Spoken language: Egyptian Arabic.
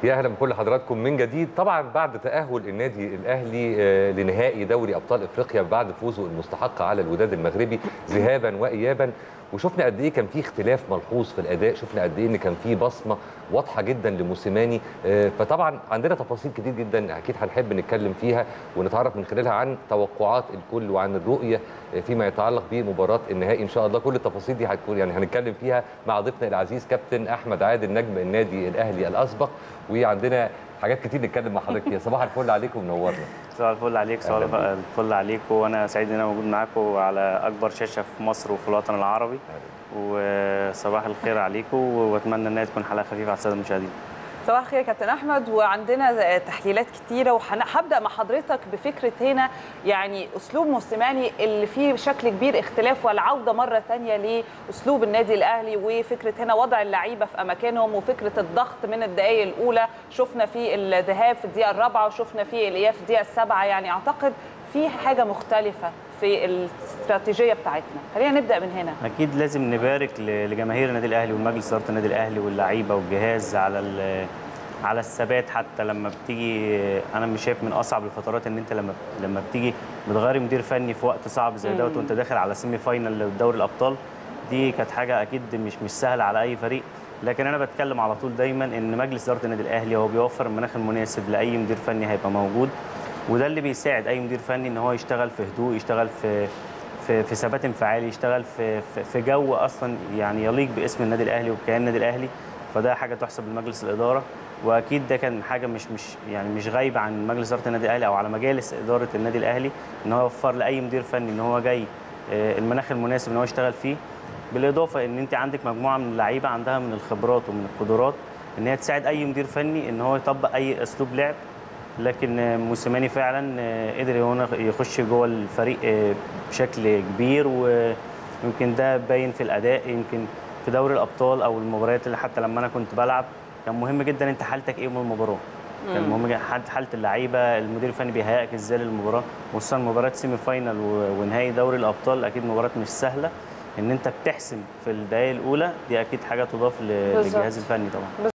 يا اهلا بكل حضراتكم من جديد طبعا بعد تاهل النادي الاهلي آه، لنهائي دوري ابطال افريقيا بعد فوزه المستحق على الوداد المغربي ذهابا وايابا وشفنا قد ايه كان في اختلاف ملحوظ في الاداء شفنا قد ايه ان كان في بصمه واضحه جدا لموسيماني آه، فطبعا عندنا تفاصيل كتير جدا اكيد هنحب نتكلم فيها ونتعرف من خلالها عن توقعات الكل وعن الرؤيه آه، فيما يتعلق بمباراه النهائي ان شاء الله كل التفاصيل دي هتكون يعني هنتكلم فيها مع ضيفنا العزيز كابتن احمد عادل نجم النادي الاهلي الاسبق وعندنا حاجات كتير نتكلم مع حضرتك فيها صباح الفل عليكم ومنورنا صباح الفل عليك صباح أهلا الفل عليك وانا سعيد ان انا موجود معاكم على اكبر شاشه في مصر وفي الوطن العربي وصباح الخير عليكم واتمنى انها تكون حلقه خفيفه على الساده المشاهدين صباح الخير يا كابتن احمد وعندنا تحليلات كتيره وهبدا مع حضرتك بفكره هنا يعني اسلوب موسيماني اللي فيه بشكل كبير اختلاف والعوده مره ثانيه لاسلوب النادي الاهلي وفكره هنا وضع اللعيبه في اماكنهم وفكره الضغط من الدقائق الاولى شفنا في الذهاب في الدقيقه الرابعه وشفنا في الاياب في الدقيقه السابعه يعني اعتقد في حاجه مختلفه في الاستراتيجيه بتاعتنا خلينا نبدا من هنا اكيد لازم نبارك ل- لجماهير النادي الاهلي والمجلس اداره النادي الاهلي واللعيبه والجهاز على ال- على الثبات حتى لما بتيجي انا مش شايف من اصعب الفترات ان انت لما لما بتيجي بتغير مدير فني في وقت صعب زي دوت وانت داخل على سيمي فاينل لدوري الابطال دي كانت حاجه اكيد مش مش سهله على اي فريق لكن انا بتكلم على طول دايما ان مجلس اداره النادي الاهلي هو بيوفر المناخ المناسب لاي مدير فني هيبقى موجود وده اللي بيساعد اي مدير فني ان هو يشتغل في هدوء يشتغل في في في ثبات انفعالي يشتغل في في- في جو اصلا يعني يليق باسم النادي الاهلي وبكيان النادي الاهلي فده حاجه تحسب لمجلس الاداره واكيد ده كان حاجه مش مش يعني مش غايبه عن مجلس اداره النادي الاهلي او على مجالس اداره النادي الاهلي ان هو يوفر لاي مدير فني ان هو جاي آه، المناخ المناسب ان هو يشتغل فيه بالاضافه ان انت عندك مجموعه من اللعيبه عندها من الخبرات ومن القدرات ان هي تساعد اي مدير فني ان هو يطبق اي اسلوب لعب لكن آه، موسيماني فعلا آه، قدر هنا يخش جوه الفريق آه، بشكل كبير ويمكن ده باين في الاداء يمكن في دوري الابطال او المباريات اللي حتى لما انا كنت بلعب كان مهم جدا انت حالتك ايه من المباراه كان مهم جدا حالة- حاله اللعيبه المدير الفني بيهيئك ازاي للمباراه خصوصا مباراه سيمي فاينال و- ونهائي دوري الابطال اكيد مباراه مش سهله ان انت بتحسم في الدقائق الاولى دي اكيد حاجه تضاف ل- بالظبط. للجهاز الفني طبعا